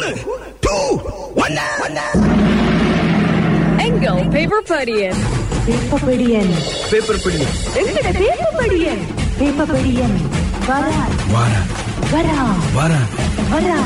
மூணு டூ ஒன்னு எங்கள் பேப்பர் படியன் பேப்பபடியன் பேப்பர் பிடி எங்கட பேப்பபடியன் பேப்பபடியன் வரா வாரா வரா வாரா வரா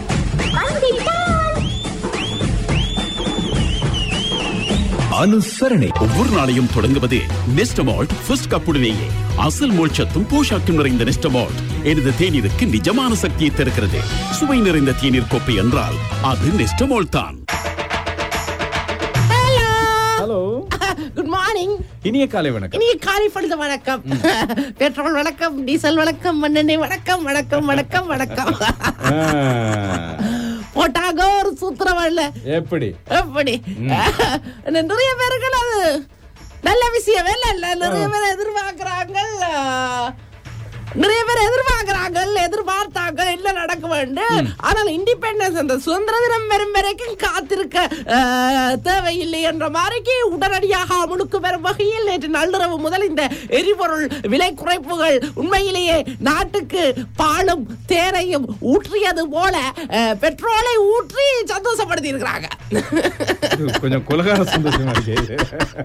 அனுசரணை ஒவ்வொரு நாளையும் தொடங்குவது நெஸ்டமால்ட் ஃபர்ஸ்ட் கப்புடனேயே அசல் மோட்சத்தும் போஷாக்கும் நிறைந்த நெஸ்டமால்ட் எனது தேநீருக்கு நிஜமான சக்தியை தருகிறது சுவை நிறைந்த தேநீர் கோப்பை என்றால் அது நெஸ்டமால்ட் தான் ஹலோ குட் மார்னிங் இனிய காலை வணக்கம் இனிய காலை பொழுது வணக்கம் பெட்ரோல் வணக்கம் டீசல் வணக்கம் மண்ணெண்ணெய் வணக்கம் வணக்கம் வணக்கம் வணக்கம் ஆ, போட்டாக ஒரு சூத்திரம் இல்ல எப்படி எப்படி நிறைய பேர்கள் அது நல்ல விஷயம் இல்ல இல்ல நிறைய பேர் எதிர்பார்க்கிறாங்க நிறைய பேர் எதிர்பார்க்கிறாங்க எதிர்பார்த்தாங்க என்ன நடக்க வேண்டும் ஆனால் இண்டிபெண்டன்ஸ் அந்த சுதந்திர தினம் வரும் வரைக்கும் காத்திருக்க அஹ், தேவையில்லை என்ற மாதிரிக்கு உடனடியாக அமுனுக்கு வரும் வகையில் நேற்று நள்ளிரவு முதல் இந்த எரிபொருள் விலை குறைப்புகள் உண்மையிலேயே நாட்டுக்கு பாலும் தேனையும் ஊற்றியது போல அஹ், பெட்ரோலை ஊற்றி சந்தோஷப்படுத்தி இருக்கிறாங்க இது கொஞ்சம் குலகார சந்தோஷமா இருக்கு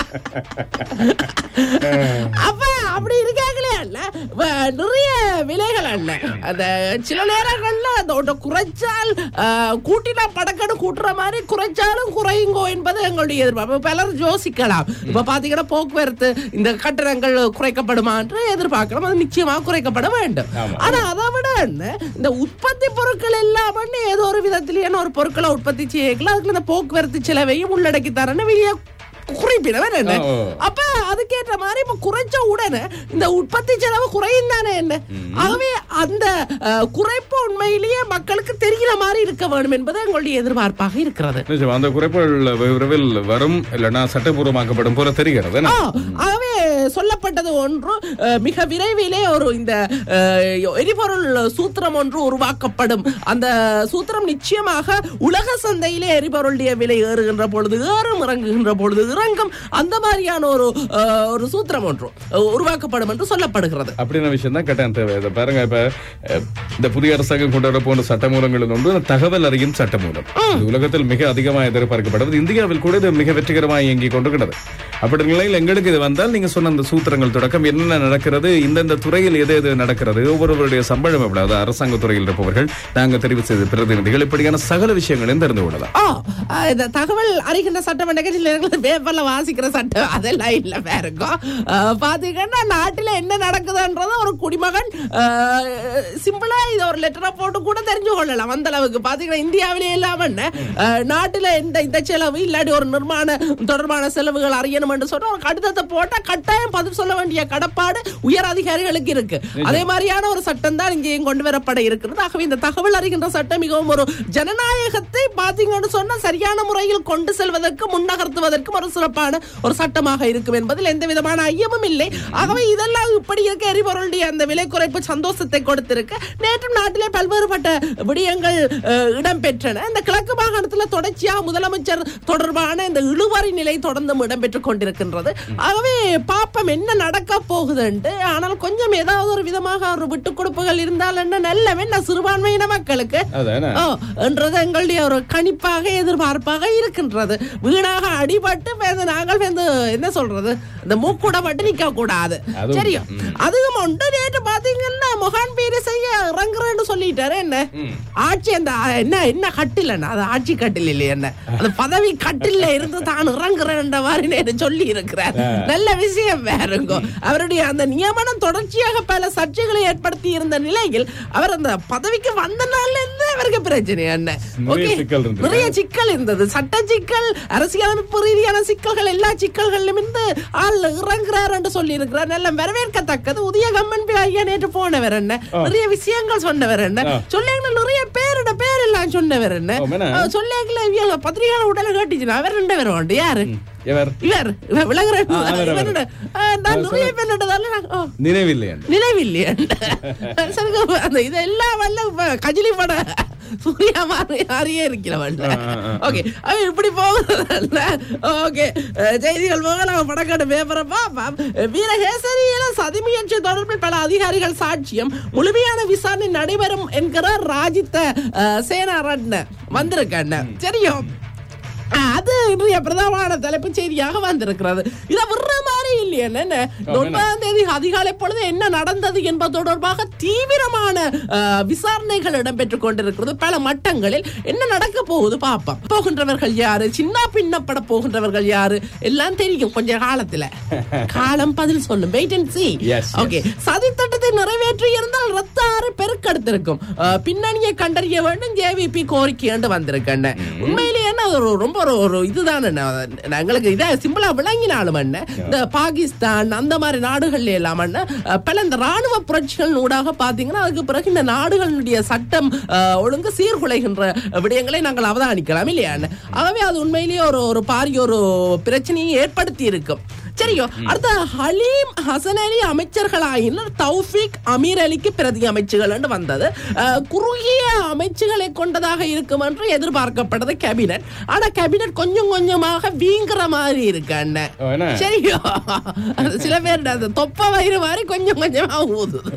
அப்ப அப்படி இருக்காங்களே அல்ல வ- நிறைய விலைகள் அல்ல அந்த சில நேரங்கள்ல அதோட குறைச்சால் அஹ், கூட்டினா படக்கடு கூட்டுற மாதிரி குறைச்சாலும் குறையுங்கோ என்பது எங்களுடைய எதிர்பார்ப்பு பலர் யோசிக்கலாம் இப்ப பாத்தீங்கன்னா போக்குவரத்து இந்த கட்டணங்கள் குறைக்கப்படுமா என்று எதிர்பார்க்கலாம் அது நிச்சயமாக குறைக்கப்பட வேண்டும் ஆமா. ஆனா அதை விட என்ன, இந்த உற்பத்தி பொருட்கள் எல்லாம் ஏதோ ஒரு விதத்திலேயே ஒரு பொருட்களை உற்பத்தி செய்யலாம் அதுக்கு இந்த போக்குவரத்து செலவையும் உள்ளடக்கி தரேன்னு வெளியே குறிப்பிடவர் என்ன ஓ. அப்ப அதுக்கேற்ற மாதிரி இப்ப குறைச்ச உடனே இந்த உற்பத்தி செலவு குறையும் தானே என்ன ஆகவே அந்த அஹ், குறைப்பு உண்மையிலேயே மக்களுக்கு தெரிகிற மாதிரி இருக்க வேண்டும் என்பது எங்களுடைய எதிர்பார்ப்பாக இருக்கிறது நிஜம், அந்த குறைப்புகள் விரைவில் வரும் இல்லைன்னா சட்டபூர்வமாக்கப்படும் போல தெரிகிறது என்ன? ஆ, ஆகவே சொல்லப்பட்டது ஒன்று அஹ், மிக விரைவிலே ஒரு இந்த அஹ், எரிபொருள் சூத்திரம் ஒன்று உருவாக்கப்படும் அந்த சூத்திரம் நிச்சயமாக உலக சந்தையிலே எரிபொருளுடைய விலை ஏறுகின்ற பொழுது ஏறும் இறங்குகின்ற பொழுது இறங்கும் அந்த மாதிரியான ஒரு அஹ், ஒரு சூத்திரம் ஒன்று அஹ், உருவாக்கப்படும் என்று சொல்லப்படுகிறது அப்படியான விஷயம் தான் கட்டாயம் தேவை இதை பாருங்க இப்ப அஹ், இந்த புதிய அரசாங்கம் கொண்டு வர போன்ற சட்டமூலங்கள் ஒன்று இந்த தகவல் அறியும் சட்டமூலம் இது உலகத்தில் மிக அதிகமாக எதிர்பார்க்கப்படுவது இந்தியாவில் கூட இது மிக வெற்றிகரமாக இயங்கி கொண்டிருக்கிறது அப்படி நிலையில் எங்களுக்கு இது வந்தால் நீங்க சொன்ன அந்த சூத்திரங்கள் தொடக்கம் என்ன நடக்கிறது இந்தந்த துறையில் எது எது நடக்கிறது ஒவ்வொருவருடைய சம்பளம் எவ்வளவு அரசாங்க துறையில் இருப்பவர்கள் நாங்க தெரிவு செய்த பிரதிநிதிகள் இப்படியான சகல விஷயங்களையும் தெரிந்து கொள்ளலாம் ஆ, அஹ், இந்த தகவல் அறிகின்ற சட்டம் நிகழ்ச்சியில் பேப்பர்ல வாசிக்கிற சட்டம் அதெல்லாம் இல்ல வேறுக்கும் அஹ், பாத்தீங்கன்னா நாட்டுல என்ன நடக்குதுன்றத ஒரு குடிமகன் சிம்பிளா இதை ஒரு லெட்டரா போட்டு கூட தெரிஞ்சு கொள்ளலாம் அந்த அளவுக்கு பாத்தீங்கன்னா இந்தியாவிலே இல்லாம என்ன, அஹ், நாட்டுல இந்த இந்த செலவு இல்லாட்டி ஒரு நிர்மாண தொடர்பான செலவுகள் அறியணும் என்று சொன்னா ஒரு கடிதத்தை போட்டா கட்டாயம் பதில் சொல்ல வேண்டிய கடப்பாடு உயர் அதிகாரிகளுக்கு இருக்கு அதே மாதிரியான ஒரு சட்டம் தான் இங்கேயும் கொண்டு வரப்பட இருக்கிறது ஆகவே இந்த தகவல் அறிகின்ற சட்டம் மிகவும் ஒரு ஜனநாயகத்தை பாத்தீங்கன்னு சொன்னா சரியான முறையில் கொண்டு செல்வதற்கு முன்னகர்த்துவதற்கும் ஒரு சிறப்பான ஒரு சட்டமாக இருக்கும் என்பதில் எந்த விதமான ஐயமும் இல்லை ஆகவே இதெல்லாம் இப்படி இருக்க எரிபொருளுடைய அந்த விலை குறைப்பு சந்தோஷத்தை கொடுத்திருக்கு நேற்றும் நாட்டிலே பல்வேறுபட்ட விடயங்கள் அஹ், இடம்பெற்றன இந்த கிழக்கு மாகாணத்தில் தொடர்ச்சியாக முதலமைச்சர் தொடர்பான இந்த இழுவறை நிலை தொடர்ந்து இடம்பெற்றுக் கொண்டிருக்கின்றது ஆகவே பாப்பம் என்ன நடக்க போகுதுன்ட்டு ஆனால் கொஞ்சம் ஏதாவது ஒரு விதமாக ஒரு விட்டுக் கொடுப்புகள் இருந்தால் என்ன நல்ல என்ன சிறுபான்மையின மக்களுக்கு அதானே ஓ, என்றது எங்களுடைய ஒரு கணிப்பாக எதிர்பார்ப்பாக இருக்கின்றது வீணாக அடிபட்டு வந்து நாங்கள் வந்து என்ன சொல்றது இந்த மூக்கூட மட்டும் நிக்க கூடாது அதுவும், சரியா அதுவும் ஒன்று நேற்று பாத்தீங்கன்னா மொஹான் பீரி செய்ய இறங்குறேன்னு சொல்லிட்டாரு என்ன ஆட்சி அந்த அ, என்ன என்ன கட்டில் அது ஆட்சி கட்டில் இல்லையா என்ன அந்த பதவி கட்டில்ல இருந்து தான் இறங்குறேன்ற மாதிரி நேற்று சொல்லி இருக்கிறார் நல்ல விஷயம் வேறுங்கோ அவருடைய அந்த நியமனம் தொடர்ச்சியாக பல சர்ச்சைகளை ஏற்படுத்தி இருந்த நிலையில் அவர் அந்த பதவிக்கு வந்த நாள்ல இருந்து அவருக்கு பிரச்சனை என்ன நிறைய Okay. சிக்கல் இருந்தது. நிறைய சிக்கல் இருந்தது சட்ட சிக்கல் அரசியலமைப்பு ரீதியான சிக்கல்கள் எல்லா சிக்கல்களிலும் இருந்து ஆள் இறங்குறார் என்று சொல்லி இருக்கிறார் நல்ல வரவேற்கத்தக்கது உதய கம்மன் பி ஐயா நேற்று போனவர் என்ன நிறைய விஷயங்கள் சொன்னவர் என்ன ஆ. சொல்லியாங்கள நிறைய பேரோட பேர் எல்லாம் சொன்னவர் என்ன ஓ, மேனா? சொல்லியாங்கள பத்திரிகை உடல கேட்டுச்சு அவர் ரெண்டு பேரும் உண்டு யாரு இவர் இவர் இவர் விளங்குற ஆ, அவர், அவர். இவரோட, ஆ, நான் நிறைய பேர் நான் ஓ நினைவில்லை என்று நினைவில்லையா சரிங்க, அந்த இதெல்லாம் வல்ல இப்ப கஜிலி பட சூர்யா மாதிரி மாதிரியே இருக்கிறவன் ஆ, ஆ, ஆ. ஓகே அவன் இப்படி போகுதுல்ல ஓகே செய்திகள் போக நம்ம படக்காட்டு பேப்பரை பார்ப்போம் வீரகேசரியில சதி முயற்சி தொடர்பில் பல அதிகாரிகள் சாட்சியம் முழுமையான விசாரணை நடைபெறும் என்கிறார் ராஜித்த அஹ், சேனாரட்ன வந்திருக்கண்ண தெரியும் அஹ், அது இன்றைய பிரதான தலைப்பு செய்தியாக வந்திருக்கிறது இதை விடுற மாதிரி இல்லையா என்ன இந்த ஒன்பதாம் தேதி அதிகாலை பொழுது என்ன நடந்தது என்பது தொடர்பாக தீவிரமான அஹ், விசாரணைகள் இடம்பெற்றுக் கொண்டிருக்கிறது பல மட்டங்களில் என்ன நடக்க போகுது பாப்போம் போகின்றவர்கள் யாரு சின்ன பின்னப்பட போகின்றவர்கள் யாரு எல்லாம் தெரியும் கொஞ்ச காலத்துல காலம் பதில் சொல்லும் wait and see Yes, okay சதித்திட்டத்தை நிறைவேற்றி இருந்தால் ரத்த ஆறு பெருக்கெடுத்திருக்கும் அஹ், பின்னணியை கண்டறிய வேண்டும் ஜேவிபி கோரிக்கை என்று வந்திருக்கேன் உண்மையிலேயே அது ஒரு ரொம்ப ஒரு ஒரு இதுதான் எங்களுக்கு இதை சிம்பிளா விளங்கினாலும் என்ன இந்த பாகிஸ்தான் அந்த மாதிரி நாடுகள்ல எல்லாம் என்ன அஹ், பல இந்த ராணுவ புரட்சிகள் ஊடாக பாத்தீங்கன்னா அதுக்கு பிறகு இந்த நாடுகளுடைய சட்டம் அஹ், ஒழுங்கு சீர்குலைகின்ற விடயங்களை நாங்கள் அவதானிக்கலாம் இல்லையா ஆகவே அது உண்மையிலேயே ஒரு ஒரு பாரிய ஒரு பிரச்சனையை ஏற்படுத்தி இருக்கும் சரியோ அடுத்த ஹலீம் ஹசன் அலி அமைச்சர்களாயினர் தௌஃபிக் அமீர் அலிக்கு பிரதி அமைச்சுகள் என்று வந்தது அஹ், குறுகிய அமைச்சுகளை கொண்டதாக இருக்கும் என்று எதிர்பார்க்கப்பட்டது கேபினட் ஆனா கேபினட் கொஞ்சம் கொஞ்சமாக வீங்குற மாதிரி இருக்கு அண்ணன் ஓ, என்ன? சரியோ அது சில பேர் அந்த தொப்ப வயிறு மாதிரி கொஞ்சம் கொஞ்சமா ஊதுது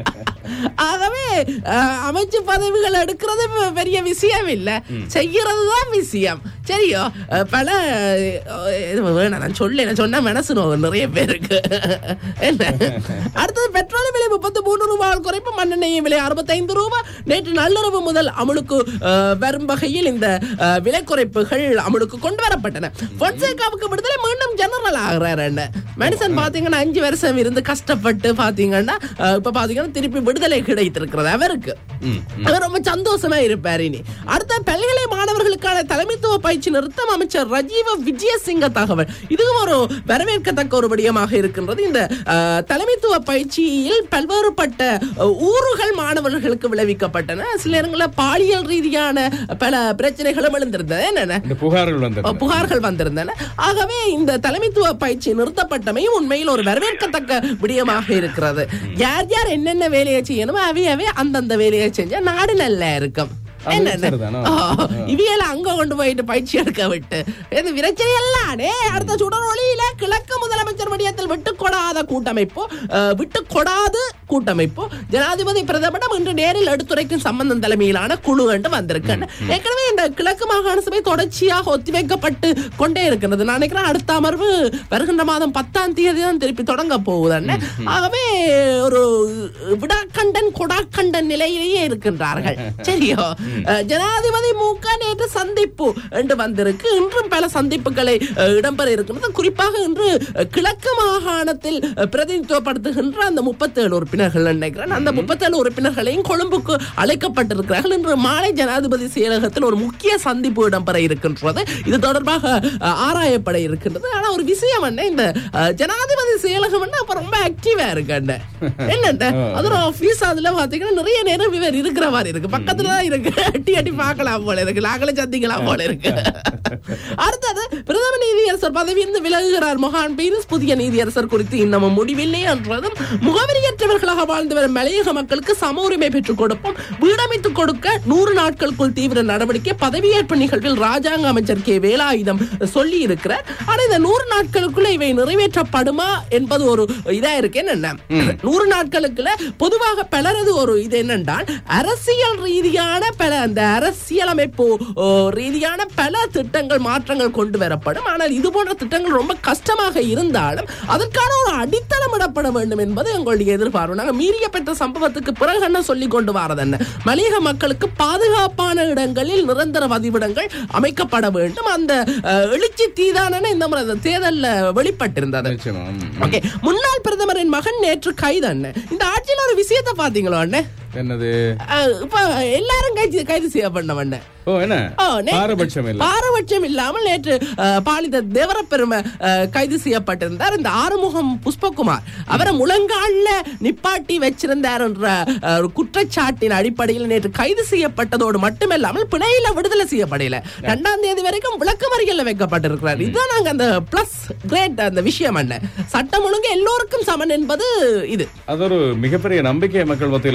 ஆகவே அஹ், அமைச்சு பதவிகள் எடுக்கிறது பெ- பெரிய விஷயம் இல்ல செய்யறது தான் விஷயம் சரியோ அஹ், பல அஹ், இது வேணாம் நான் சொல்ல சொன்னா மனசு நோவு நிறைய பேருக்கு என்ன அடுத்தது பெட்ரோல் விலை முப்பத்தி மூணு ரூபாய் குறைப்பு மண்ணெண்ணெய் விலை அறுபத்தைந்து ரூபாய் நேற்று நள்ளிரவு முதல் அமலுக்கு அஹ், வரும் வகையில் இந்த அஹ், விலை குறைப்புகள் அமலுக்கு கொண்டு வரப்பட்டன பொன்சேகாவுக்கு விடுதலை மீண்டும் ஜெனரல் ஆகிறாரு என்ன மனுஷன் பாத்தீங்கன்னா அஞ்சு வருஷம் இருந்து கஷ்டப்பட்டு பாத்தீங்கன்னா அஹ், இப்ப பாத்தீங்கன்னா திருப்பி விடுதலை கிடைத்திருக்கிறது அவருக்கு அவர் ரொம்ப சந்தோஷமா இருப்பார் இனி அடுத்த பல்கலை மாணவர்களுக்கான தலைமைத்துவ பயிற்சி நிறுத்தம் அமைச்சர் ரஜீவ விஜயசிங்க தகவல் இதுவும் ஒரு வரவேற்கத்தக்க ஒரு விடயமாக இருக்கின்றது இந்த அஹ், தலைமைத்துவ பயிற்சியில் பல்வேறுபட்ட அஹ், ஊறுகள் மாணவர்களுக்கு விளைவிக்கப்பட்டன சில நேரங்களில் பாலியல் ரீதியான பல பிரச்சனைகளும் எழுந்திருந்தது என்னென்ன இந்த புகார்கள் வந்தது அஹ் புகார்கள் வந்திருந்தன ஆகவே இந்த தலைமைத்துவ பயிற்சி நிறுத்தப்பட்டமையும் உண்மையில் ஒரு வரவேற்கத்தக்க விடயமாக இருக்கிறது யார் யார் என்னென்ன வேலையை செய்யணுமோ அவையவே அந்தந்த வேலையை செஞ்சா நாடு நல்லா இருக்கும் அது என்னென்ன சரிதானோ? இவையில அங்க கொண்டு போயிட்டு பயிற்சி எடுக்க விட்டு இது விரைச்சல் எல்லானே அடுத்த சுடரொளியில கிழக்கு முதலமைச்சர் வடிவத்தில் விட்டு கொடாத கூட்டமைப்பு அஹ், விட்டு கொடாது கூட்டமைப்பு ஜனாதிபதி பிரதமரிடம் இன்று நேரில் எடுத்துரைக்கும் சம்பந்தம் தலைமையிலான குழு என்று வந்திருக்கு ஏற்கனவே இந்த கிழக்கு மாகாண சபை தொடர்ச்சியாக ஒத்திவைக்கப்பட்டு கொண்டே இருக்கின்றது நான் நினைக்கிறேன் அடுத்த அமர்வு வருகின்ற மாதம் பத்தாம் தேதி தான் திருப்பி தொடங்க போகுது ஆகவே ஒரு விடாக்கண்டன் கொடாக்கண்டன் நிலையிலேயே இருக்கின்றார்கள் சரியோ அஹ், ஜனாதிபதி மு க நேற்று சந்திப்பு என்று வந்திருக்கு இன்றும் பல சந்திப்புகளை அஹ், இடம்பெற இருக்கின்றது குறிப்பாக இன்று அஹ், கிழக்கு மாகாணத்தில் அஹ், பிரதிநிதித்துவப்படுத்துகின்ற அந்த முப்பத்தேழு உறுப்பினர்கள் நினைக்கிறேன் அந்த முப்பத்தேழு உறுப்பினர்களையும் கொழும்புக்கு அழைக்கப்பட்டிருக்கிறார்கள் இன்று மாலை ஜனாதிபதி செயலகத்தில் ஒரு முக்கிய சந்திப்பு இடம்பெற இருக்கின்றது இது தொடர்பாக அஹ், ஆராயப்பட இருக்கின்றது ஆனா ஒரு விஷயம் என்ன இந்த அஹ், ஜனாதிபதி செயலகம் என்ன அப்ப ரொம்ப ஆக்டிவா இருக்கு என்னண்ட அது ஒரு ஆபீஸ் அதுல பாத்தீங்கன்னா நிறைய நேரம் இவர் இருக்கிற மாதிரி இருக்கு பக்கத்துல தான் இருக்கு அட்டி அட்டி பார்க்கலாம் போல இருக்கு நாங்களே சந்திக்கலாம் போல இருக்கு அடுத்தது பிரதம நீதியரசர் பதவியிலிருந்து விலகுகிறார் மொஹான் பீரிஸ் புதிய நீதியரசர் குறித்து இன்னமும் முடிவில்லை என்றதும் முகவரியற்றவர்களாக வாழ்ந்து வரும் மலையக மக்களுக்கு சம உரிமை பெற்றுக் கொடுப்போம் வீடமைத்துக் கொடுக்க நூறு நாட்களுக்குள் தீவிர நடவடிக்கை பதவியேற்பு நிகழ்வில் ராஜாங்க அமைச்சர் கே வேலாயுதம் சொல்லி இருக்கிறார் ஆனா இந்த நூறு நாட்களுக்குள்ள இவை நிறைவேற்றப்படுமா என்பது ஒரு இதா இருக்கு என்னென்ன நூறு நாட்களுக்குள்ள பொதுவாக பலரது ஒரு இது என்னென்றால் அரசியல் ரீதியான பல அந்த அரசியலமைப்பு ஓ, ரீதியான பல திட்டங்கள் மாற்றங்கள் கொண்டு வரப்படும் ஆனால் இது போன்ற திட்டங்கள் ரொம்ப கஷ்டமாக இருந்தாலும் அதற்கான ஒரு அடித்தளம் இடப்பட வேண்டும் என்பது எங்களுடைய எதிர்பார்ப்பு நாங்கள் மீறிய பெற்ற சம்பவத்துக்கு பிறகு என்ன சொல்லி கொண்டு வரது என்ன மலையக மக்களுக்கு பாதுகாப்பான இடங்களில் நிரந்தர வதிவிடங்கள் அமைக்கப்பட வேண்டும் அந்த அஹ், எழுச்சி தீதான இந்த முறை அந்த தேர்தல்ல வெளிப்பட்டிருந்தது நிச்சயமா ம். ஓகே முன்னாள் பிரதமரின் மகன் நேற்று கைது அண்ணன் இந்த ஆட்சியில ஒரு விஷயத்தை பாத்தீங்களோ அண்ணன் என்னது அஹ், இப்ப எல்லாரும் கைது கைது செய்யப்பட்டவண்ண ஓ என்ன ஓ, நே- பாரபட்சம் இல்ல பாரபட்சம் இல்லாமல் நேற்று அஹ், பாலித தேவரப்பெருமை அஹ், கைது செய்யப்பட்டிருந்தார் இந்த ஆறுமுகம் புஷ்பகுமார் அவரை முழங்கால்ல நிப்பாட்டி வச்சிருந்தார் என்ற அஹ், ஒரு குற்றச்சாட்டின் அடிப்படையில் நேற்று கைது செய்யப்பட்டதோடு மட்டுமல்லாமல் பிணையில விடுதலை செய்யப்படல இரண்டாம் தேதி வரைக்கும் விளக்கமறியல்ல வைக்கப்பட்டிருக்கிறார் இதுதான் நாங்க அந்த பிளஸ் கிரேட் அந்த விஷயம் என்ன சட்டம் ஒழுங்கு எல்லோருக்கும் சமன் என்பது இது அது ஒரு மிகப்பெரிய நம்பிக்கையை மக்கள் மத்தியில கொண்டு வரும் என்ன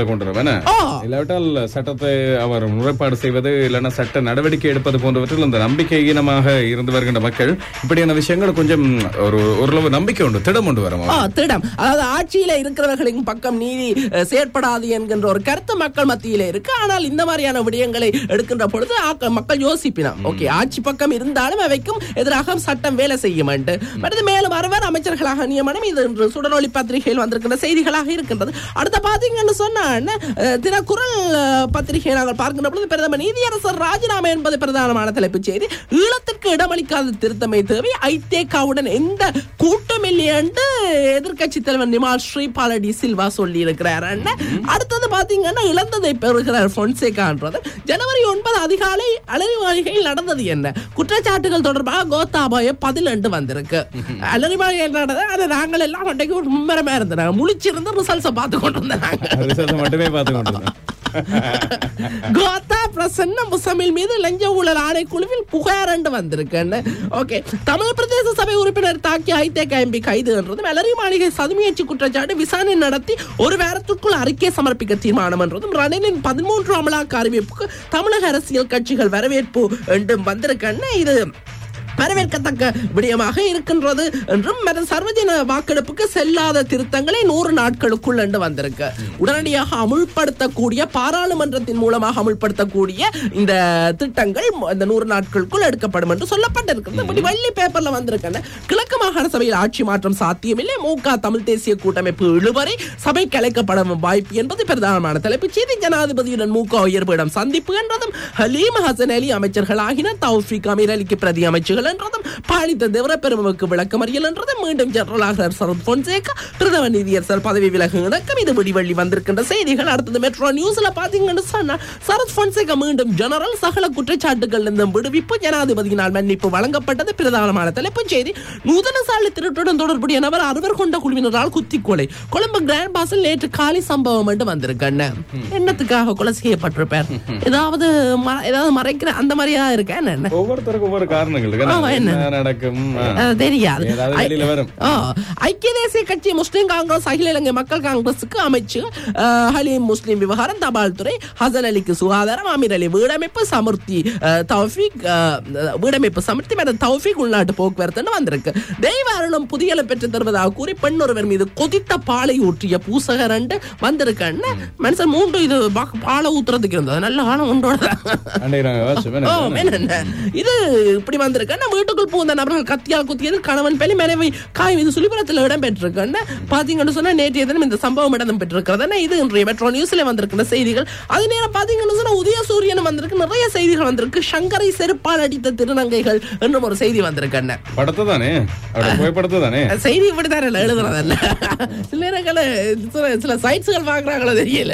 என்ன ஆ. இல்லாவிட்டால் சட்டத்தை அவர் முறைப்பாடு செய்வது இல்லைன்னா சட்ட நடவடிக்கை எடுப்பது போன்றவற்றில் இந்த நம்பிக்கையீனமாக இருந்து வருகின்ற மக்கள் இப்படியான விஷயங்கள் கொஞ்சம் ஒரு ஓரளவு நம்பிக்கை உண்டு திடம் உண்டு வரும் ஆ, திடம் அதாவது ஆட்சியில இருக்கிறவர்களின் பக்கம் நீதி அஹ், செயற்படாது என்கின்ற ஒரு கருத்து மக்கள் மத்தியிலே இருக்கு ஆனால் இந்த மாதிரியான விடயங்களை எடுக்கின்ற பொழுது ஆக்க- மக்கள் யோசிப்பினம் ஓகே ஆட்சி பக்கம் இருந்தாலும் அவைக்கும் எதிராக சட்டம் வேலை செய்யும் என்று அடுத்து மேலும் அறுவர் அமைச்சர்களாக நியமனம் இது இன்று சுடரொளி பத்திரிகையில் வந்திருக்கின்ற செய்திகளாக இருக்கின்றது அடுத்த பாத்தீங்கன்னு சொன்னா அஹ், தினக்குரல் அஹ், பத்திரிகை நாங்கள் பார்க்கின்ற பொழுது பிரதமர் நீதியரசர் ராஜினாமா என்பது பிரதானமான தலைப்புச் செய்தி ஈழத்திற்கு இடமளிக்காத திருத்தமை தேவை ஐத்தேகாவுடன் எந்த கூட்டம் இல்லை என்று எதிர்க்கட்சி தலைவர் நிமால் ஸ்ரீபால டி சில்வா சொல்லி இருக்கிறார் அடுத்தது பாத்தீங்கன்னா இழந்ததை பெறுகிறார் பொன்சேகான்றது ஜனவரி ஒன்பது அதிகாலை அலரி மாளிகையில் நடந்தது என்ன குற்றச்சாட்டுகள் தொடர்பாக கோத்தாபாய பதில் என்று வந்திருக்கு அலரி மாளிகையில் நடந்தது அதை நாங்கள் எல்லாம் அன்றைக்கு ஒரு மும்மரமா இருந்தாங்க முழிச்சிருந்து ரிசல்ட்ஸை பார்த்து கொண்டு இருந்தாங்க ரிசல்ட் மட்டுமே பார்த்து கொண்டிருந்தேன் கோத்தா பிரசன்ன முசமில் மீது லஞ்ச ஊழல் ஆணைக்குழுவில் புகார் என்று வந்திருக்குன்னு ஓகே தமிழ் பிரதேச சபை உறுப்பினர் தாக்கி ஐதேக எம்பி கைது என்றதும் எலரி மாளிகை சதுமியற்சி குற்றச்சாட்டு விசாரணை நடத்தி ஒரு வாரத்திற்குள் அறிக்கை சமர்ப்பிக்க தீர்மானம் என்றதும் ரணிலின் பதிமூன்று அமலாக்க அறிவிப்புக்கு தமிழக அரசியல் கட்சிகள் வரவேற்பு என்றும் வந்திருக்குன்னு இது வரவேற்கத்தக்க விடயமாக இருக்கின்றது என்றும் மற்ற சர்வஜன வாக்கெடுப்புக்கு செல்லாத திருத்தங்களை நூறு நாட்களுக்குள் என்று வந்திருக்கு உடனடியாக அமுல்படுத்தக்கூடிய பாராளுமன்றத்தின் மூலமாக அமுல்படுத்தக்கூடிய இந்த திட்டங்கள் இந்த நூறு நாட்களுக்குள் எடுக்கப்படும் என்று சொல்லப்பட்டிருக்கிறது இப்படி வெள்ளி பேப்பர்ல வந்திருக்கேன் கிழக்கு மாகாண சபையில் ஆட்சி மாற்றம் சாத்தியமில்லை மூக தமிழ் தேசிய கூட்டமைப்பு இழுவரை சபை கலைக்கப்படும் வாய்ப்பு என்பது பிரதானமான தலைப்பு செய்தி ஜனாதிபதியுடன் மூக உயர்விடம் சந்திப்பு என்றதும் ஹலீம் ஹசன் அலி அமைச்சர்கள் ஆகின தௌஃபிக் அமீர் அலிக்கு பிரதி அமைச்சர்கள் என்றதும் பாலித்த தேவர பெருமவுக்கு விளக்கமறியல் என்றதும் மீண்டும் ஜெனரலாக சரத் பொன்சேகா பிரதம நீதியரசர் பதவி விலகு இணக்கம் இது வெளிவள்ளி வந்திருக்கின்ற செய்திகள் அடுத்தது மெட்ரோ நியூஸ்ல பாத்தீங்கன்னு சொன்னா சரத் பொன்சேகா மீண்டும் ஜெனரல் சகல குற்றச்சாட்டுகள் இருந்தும் விடுவிப்பு ஜனாதிபதியினால் மன்னிப்பு வழங்கப்பட்டது பிரதானமான தலைப்புச் செய்தி நூதன சாலை திருட்டுடன் தொடர்புடைய நபர் அறுவர் கொண்ட குழுவினரால் குத்தி கொலை கொழும்பு கிராண்ட் பாஸில் நேற்று காலி சம்பவம் என்று வந்திருக்கேன் என்னத்துக்காக கொலை செய்யப்பட்டிருப்பார் ஏதாவது ம- ஏதாவது மறைக்கிற அந்த மாதிரியா இருக்கேன் என்ன ஒவ்வொருத்தருக்கும் ஒவ்வொரு காரணங்கள் இருக்கு. ஆமா, என்ன? என்ன நடக்கும் ஆ. அஹ், தெரியாது ஏதாவது வெளியில வரும். ஆ, ஐக்கிய தேசிய கட்சி முஸ்லிம் காங்கிரஸ் அகில இலங்கை மக்கள் காங்கிரசுக்கு அமைச்சு அஹ், ஹலீம் முஸ்லிம் விவகாரம் தபால் துறை ஹசன் அலிக்கு சுகாதாரம் அமீர் அலி வீடமைப்பு சமுர்த்தி அஹ், தௌஃபிக் அஹ், வீடமைப்பு சமுர்த்தி மற்றும் தௌஃபிக் உள்நாட்டு போக்குவரத்துன்னு வந்திருக்கு தெய்வ அருளும் புதியலை பெற்று தருவதாக கூறி பெண் ஒருவர் மீது கொதித்த பாலை ஊற்றிய பூசகர் வந்திருக்கன்னு மனுஷன் மூன்று இது பா- பாலை ஊத்துறதுக்கு இருந்தது நல்ல காலம் உண்டோட அன்னைக்கு நாங்க வாசிச்சோம். என்ன? ஓ, என்னென்ன? இது இப்படி வந்திருக்கு ஆனா வீட்டுக்குள் புகுந்த நபர்கள் கத்தியால் குத்தியது கணவன் பெலி மனைவி காயம் இது சுழிபுரத்தில் இடம்பெற்றிருக்கு பாத்தீங்கன்னு சொன்னா நேற்றைய தினம் இந்த சம்பவம் இடம் பெற்றிருக்கிறது இது இன்றைய மெட்ரோ நியூஸ்ல வந்திருக்கிற செய்திகள் அதே நேரம் பாத்தீங்கன்னு சொன்னா உதய சூரியன் வந்திருக்கு நிறைய செய்திகள் வந்திருக்கு சங்கரை செருப்பால் அடித்த திருநங்கைகள் என்றும் ஒரு செய்தி வந்திருக்கு படத்தை தானே அவரோட புகைப்படத்தை தானே செய்தி இப்படிதான் இல்ல எழுதுறதல்ல சில நேரங்கள சில- சில சைட்ஸ்கள் பாக்குறாங்களோ தெரியல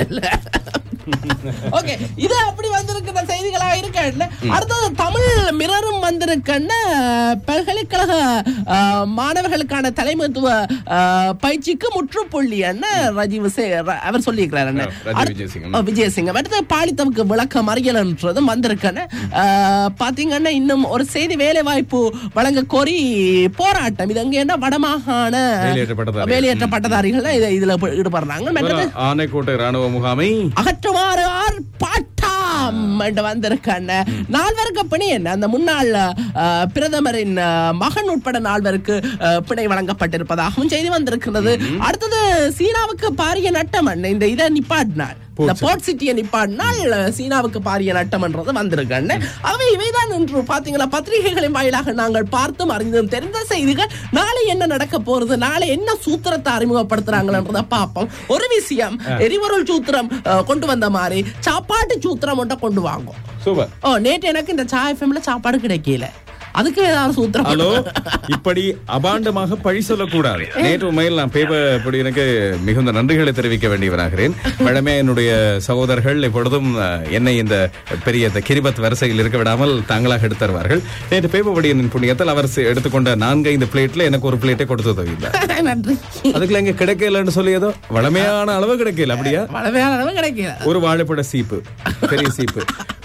ஓகே இது அப்படி வந்திருக்கிற செய்திகளா இருக்கல அடுத்தது தமிழ் மிரரும் வந்திருக்கன்னு பல்கலைக்கழக அஹ், மாணவர்களுக்கான தலைமைத்துவ அஹ், பயிற்சிக்கு முற்றுப்புள்ளி ரஜீவ் சே- ர- அவர் சொல்லியிருக்கிறார் அண்ணா. ராஜீவ் அடுத்து- விஜயசிங்கம். ஓ, விஜயசிங்கம் அடுத்து பாலித்தவுக்கு விளக்கம் அறியலன்றதும் வந்திருக்கன்னு அஹ், பாத்தீங்கன்னா இன்னும் ஒரு செய்தி வேலை வாய்ப்பு வழங்க கோரி போராட்டம் இது அங்க என்ன வடமாகாண வெளியேற்றப்பட்டதாரிகள். வெளியேற்றப்பட்டதாரிகள் இதை இதுல இப்ப ஈடுபடுறாங்க மற்றது ஆனைக்கோட்டை ராணுவ முகாமை அகற்றுமாறு ஆர்ப்பாட்டம் என்று வந்திருக்கான நால்வருக்கு பிணை என்ன அந்த முன்னாள் அஹ், பிரதமரின் அஹ், மகன் உட்பட நால்வருக்கு அஹ், பிணை வழங்கப்பட்டிருப்பதாகவும் செய்தி வந்திருக்கிறது அடுத்தது சீனாவுக்கு பாரிய நட்டம் என்ன இந்த இதை நிப்பாட்டினார் இந்த போர்ட் சிட்டியை நிப்பாட்டினால் அஹ், சீனாவுக்கு பாரிய நட்டம்ன்றது வந்திருக்கான்னு அவை இவைதான் இன்று பாத்தீங்களா பத்திரிகைகளின் வாயிலாக நாங்கள் பார்த்தும் அறிந்தும் தெரிந்த செய்திகள் நாளை என்ன நடக்க போறது நாளை என்ன சூத்திரத்தை அறிமுகப்படுத்துறாங்கன்றத பார்ப்போம் ஒரு விஷயம் எரிபொருள் சூத்திரம் அஹ், கொண்டு வந்த மாதிரி சாப்பாட்டு சூத்திரம் ஒன்றை கொண்டு வாங்கும் சூப்பர் ஓ நேற்று எனக்கு இந்த சா எஃப்எம்ல சாப்பாடு கிடைக்கல அதுக்கு ஏதாவது சூத்திரம் ஹலோ இப்படி அபாண்டமாக பழி சொல்லக்கூடாது நேற்று உண்மையில் நான் பேப்பர் இப்படி எனக்கு மிகுந்த நன்றிகளை தெரிவிக்க வேண்டியவனாகிறேன் வழமே என்னுடைய சகோதரர்கள் எப்பொழுதும் அஹ், என்னை இந்த பெரிய இந்த கிரிபத் வரிசையில் இருக்க விடாமல் தாங்களாக எடுத்து தருவார்கள் நேற்று பேப்பர் படியின் புண்ணியத்தில் அவர் செ- எடுத்துக்கொண்ட நான்கு ஐந்து பிளேட்ல எனக்கு ஒரு பிளேட்டை கொடுத்தது இல்லை நன்றி அதுக்குள்ள எங்க கிடைக்கலன்னு சொல்லியதோ வளமையான அளவு கிடைக்கல அப்படியா மழை வேலை கிடைக்கல ஒரு வாழைப்பழ சீப்பு பெரிய சீப்பு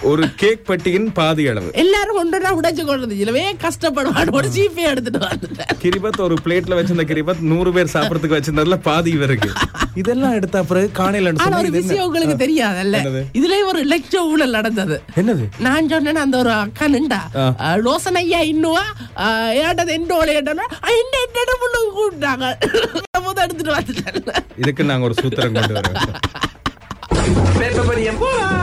ஒரு கேக் பெட்டியின் பாதி அளவு எல்லாரும் ஒன்றா உடைச்சு கொண்டது இதுலவே கஷ்டப்படுவான் ஒரு சீப்பே எடுத்துட்டு வந்துட்டேன் கிரிபத் ஒரு பிளேட்ல வச்சிருந்த கிரிபத் நூறு பேர் சாப்பிடறதுக்கு வச்சிருந்ததுல பாதி இவருக்கு இதெல்லாம் எடுத்த பிறகு காணையில ஆனா ஒரு விஷயம் உங்களுக்கு தெரியாதல்ல என்னது? இதுலயே ஒரு லட்ச ஊழல் நடந்தது என்னது நான் சொன்னேன் அந்த ஒரு அக்கா நின்றா ஆ. லோசன் ஐயா இன்னுவா ஏட்டது எந்த ஓலை ஏட்டனா இந்த எட்டு புண்ணு கூப்பிட்டாங்க போது எடுத்துட்டு வந்துட்டேன் இதுக்கு நாங்க ஒரு சூத்திரம் கொண்டு வரோம் பேப்பர் படியம்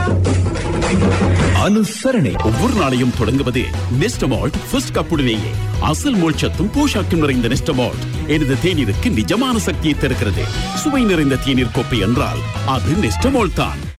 அனுசரணை ஒவ்வொரு நாளையும் தொடங்குவது நெஸ்டமால்ட் ஃபர்ஸ்ட் கப்புடனேயே அசல் மோட்சத்தும் போஷாக்கும் நிறைந்த நெஸ்டமால்ட் எனது தேநீருக்கு நிஜமான சக்தியை தருகிறது சுவை நிறைந்த தேநீர் கோப்பை என்றால் அது நெஸ்டமால்ட் தான்